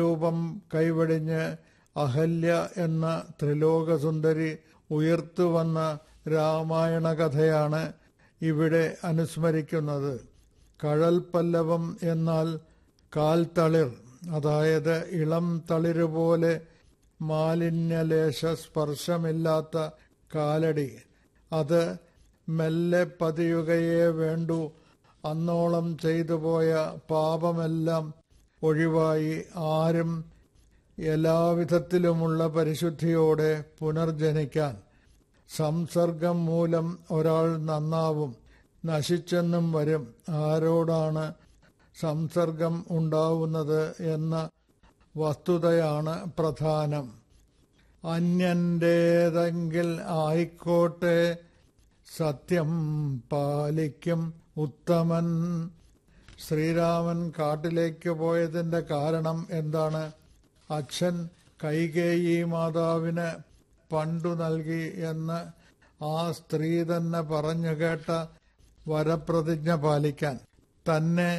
രൂപം കൈവെടിഞ്ഞ് അഹല്യ എന്ന ത്രിലോകസുന്ദരി ഉയർത്തുവന്ന രാമായണ കഥയാണ് ഇവിടെ അനുസ്മരിക്കുന്നത് കഴൽ പല്ലവം എന്നാൽ കാൽത്തളിർ അതായത് ഇളം തളിര് പോലെ മാലിന്യലേശ സ്പർശമില്ലാത്ത കാലടി അത് മെല്ലെ പതിയുകയേ വേണ്ടു അന്നോളം ചെയ്തു പോയ പാപമെല്ലാം ഒഴിവായി ആരും എല്ലാവിധത്തിലുമുള്ള പരിശുദ്ധിയോടെ പുനർജനിക്കാൻ സംസർഗം മൂലം ഒരാൾ നന്നാവും നശിച്ചെന്നും വരും ആരോടാണ് സംസർഗം ഉണ്ടാവുന്നത് എന്ന വസ്തുതയാണ് പ്രധാനം അന്യന്റേതെങ്കിൽ ആയിക്കോട്ടെ സത്യം പാലിക്കും ഉത്തമൻ ശ്രീരാമൻ കാട്ടിലേക്ക് പോയതിന്റെ കാരണം എന്താണ് അച്ഛൻ കൈകേയി മാതാവിന് പണ്ടു നൽകി എന്ന് ആ സ്ത്രീ തന്നെ പറഞ്ഞു കേട്ട വരപ്രതിജ്ഞ പാലിക്കാൻ തന്നെ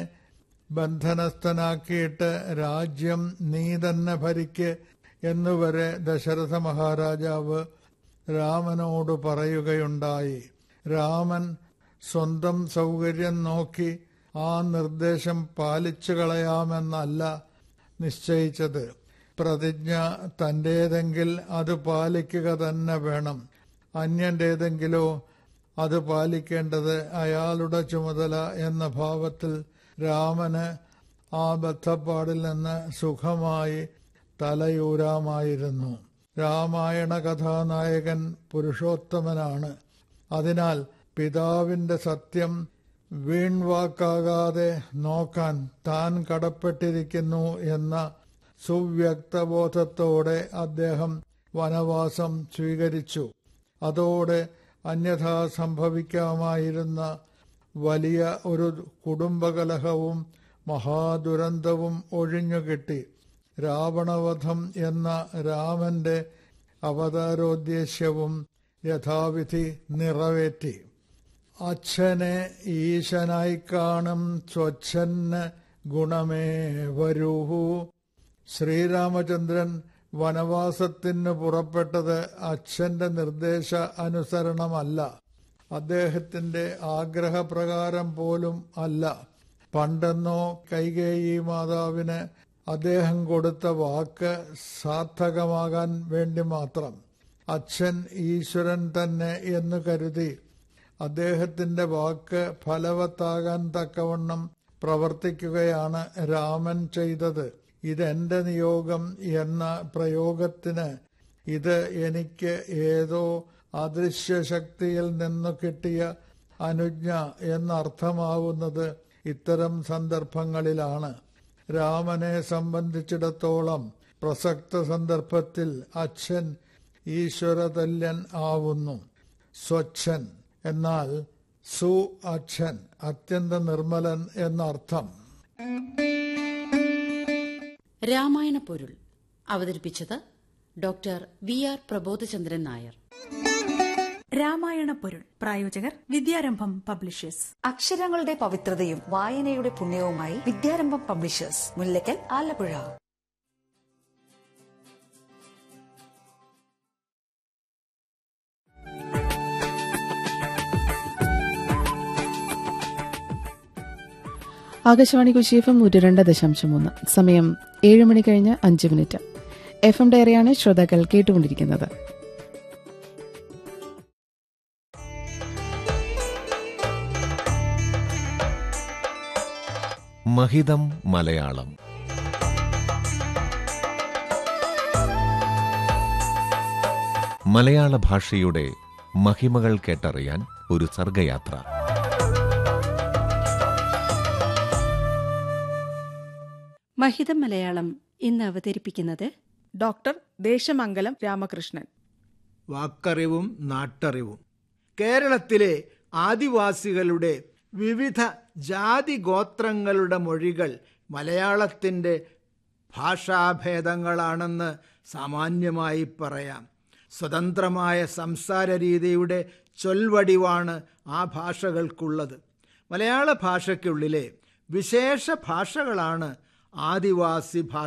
ബന്ധനസ്ഥനാക്കിയിട്ട് രാജ്യം നീ തന്നെ ഭരിക്ക് എന്നുവരെ ദശരഥ മഹാരാജാവ് രാമനോട് പറയുകയുണ്ടായി രാമൻ സ്വന്തം സൗകര്യം നോക്കി ആ നിർദ്ദേശം പാലിച്ചു കളയാമെന്നല്ല നിശ്ചയിച്ചത് പ്രതിജ്ഞ തന്റേതെങ്കിൽ അത് പാലിക്കുക തന്നെ വേണം അന്യന്റേതെങ്കിലോ അത് പാലിക്കേണ്ടത് അയാളുടെ ചുമതല എന്ന ഭാവത്തിൽ രാമന് ആ ബദ്ധപ്പാടിൽ നിന്ന് സുഖമായി തലയൂരാമായിരുന്നു രാമായണ കഥാനായകൻ പുരുഷോത്തമനാണ് അതിനാൽ പിതാവിന്റെ സത്യം വീൺവാക്കാകാതെ നോക്കാൻ താൻ കടപ്പെട്ടിരിക്കുന്നു എന്ന സുവ്യക്തബോധത്തോടെ അദ്ദേഹം വനവാസം സ്വീകരിച്ചു അതോടെ അന്യഥാ സംഭവിക്കാമായിരുന്ന വലിയ ഒരു കുടുംബകലഹവും മഹാദുരന്തവും ഒഴിഞ്ഞുകിട്ടി രാവണവധം എന്ന രാമന്റെ അവതാരോദ്ദേശ്യവും യഥാവിധി നിറവേറ്റി അച്ഛനെ ഈശനായി കാണും സ്വച്ഛന് ഗുണമേ വരൂഹു ശ്രീരാമചന്ദ്രൻ വനവാസത്തിന് പുറപ്പെട്ടത് അച്ഛന്റെ നിർദ്ദേശ അനുസരണമല്ല അദ്ദേഹത്തിന്റെ ആഗ്രഹപ്രകാരം പോലും അല്ല പണ്ടെന്നോ കൈകേയി മാതാവിന് അദ്ദേഹം കൊടുത്ത വാക്ക് സാർത്ഥകമാകാൻ വേണ്ടി മാത്രം അച്ഛൻ ഈശ്വരൻ തന്നെ എന്ന് കരുതി അദ്ദേഹത്തിന്റെ വാക്ക് ഫലവത്താകാൻ തക്കവണ്ണം പ്രവർത്തിക്കുകയാണ് രാമൻ ചെയ്തത് ഇതെന്റെ നിയോഗം എന്ന പ്രയോഗത്തിന് ഇത് എനിക്ക് ഏതോ അദൃശ്യശക്തിയിൽ നിന്നു കിട്ടിയ അനുജ്ഞ എന്നർത്ഥമാവുന്നത് ഇത്തരം സന്ദർഭങ്ങളിലാണ് രാമനെ സംബന്ധിച്ചിടത്തോളം പ്രസക്ത സന്ദർഭത്തിൽ അച്ഛൻ ഈശ്വരതല്യൻ ആവുന്നു സ്വച്ഛൻ എന്നാൽ സു അച്ഛൻ അത്യന്ത നിർമ്മലൻ എന്നർത്ഥം രാമായണ പൊരുൾ അവതരിപ്പിച്ചത് doctor V R Prabodhachandran Nair Ramayana Porul പ്രായോജകർ വിദ്യാരംഭം പബ്ലിഷേഴ്സ് അക്ഷരങ്ങളുടെ പവിത്രതയും വായനയുടെ പുണ്യവുമായി Vidyarambham publishers Mullakkal Alappuzha Akashvani Kochi F M നൂറ്റി രണ്ട് ദശാംശം മൂന്ന് സമയം ഏഴ് മണി കഴിഞ്ഞ് അഞ്ച് മിനിറ്റ് എഫ് എം ഡയറിയാണ് ശ്രോതാക്കൾ കേട്ടുകൊണ്ടിരിക്കുന്നത് മഹിതം മലയാളം മലയാള ഭാഷയുടെ മഹിമകൾ കേട്ടറിയാൻ ഒരു സർഗയാത്ര മഹിതം മലയാളം ഇന്ന് അവതരിപ്പിക്കുന്നത് ഡോക്ടർ ദേശമംഗലം രാമകൃഷ്ണൻ വാക്കറിവും നാട്ടറിവും കേരളത്തിലെ ആദിവാസികളുടെ വിവിധ ജാതി ഗോത്രങ്ങളുടെ മൊഴികൾ മലയാളത്തിൻ്റെ ഭാഷാഭേദങ്ങളാണെന്ന് സാമാന്യമായി പറയാം സ്വതന്ത്രമായ സംസാര രീതിയുടെ ചൊൽവടിവാണ് ആ ഭാഷകൾക്കുള്ളത് മലയാള ഭാഷയ്ക്കുള്ളിലെ വിശേഷ ഭാഷകളാണ് ആദിവാസി ഭാഷ